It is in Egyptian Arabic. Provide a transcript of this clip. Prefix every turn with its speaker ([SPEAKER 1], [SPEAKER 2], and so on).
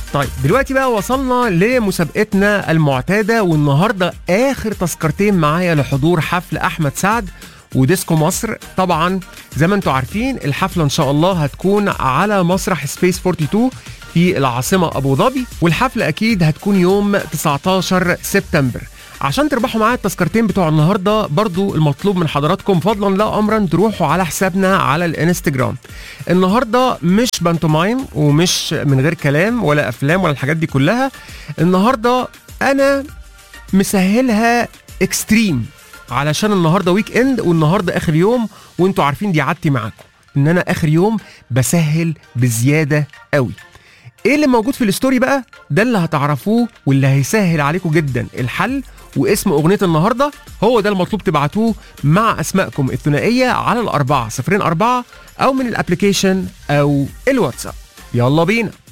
[SPEAKER 1] طيب دلوقتي بقى وصلنا لمسابقتنا المعتاده والنهارده اخر تذكرتين معايا لحضور حفل احمد سعد وديسكو مصر طبعا زي ما انتم عارفين الحفله ان شاء الله هتكون على مسرح سبيس 42 في العاصمه ابو ظبي والحفله اكيد هتكون يوم 19 سبتمبر عشان تربحوا معايا التذكرتين بتوع النهارده برضو المطلوب من حضراتكم فضلا لا امرا تروحوا على حسابنا على الانستجرام النهارده مش بانتومايم ومش من غير كلام ولا افلام ولا الحاجات دي كلها النهارده انا مسهلها اكستريم علشان النهارده ويك اند والنهارده اخر يوم وانتوا عارفين دي عادتي معاكم ان انا اخر يوم بسهل بزياده قوي ايه اللي موجود في الستوري بقى ده اللي هتعرفوه واللي هيسهل عليكم جدا الحل واسم اغنيه النهارده هو ده المطلوب تبعتوه مع اسمائكم الثنائيه على الاربعه صفرين اربعه او من الابلكيشن او الواتساب يلا بينا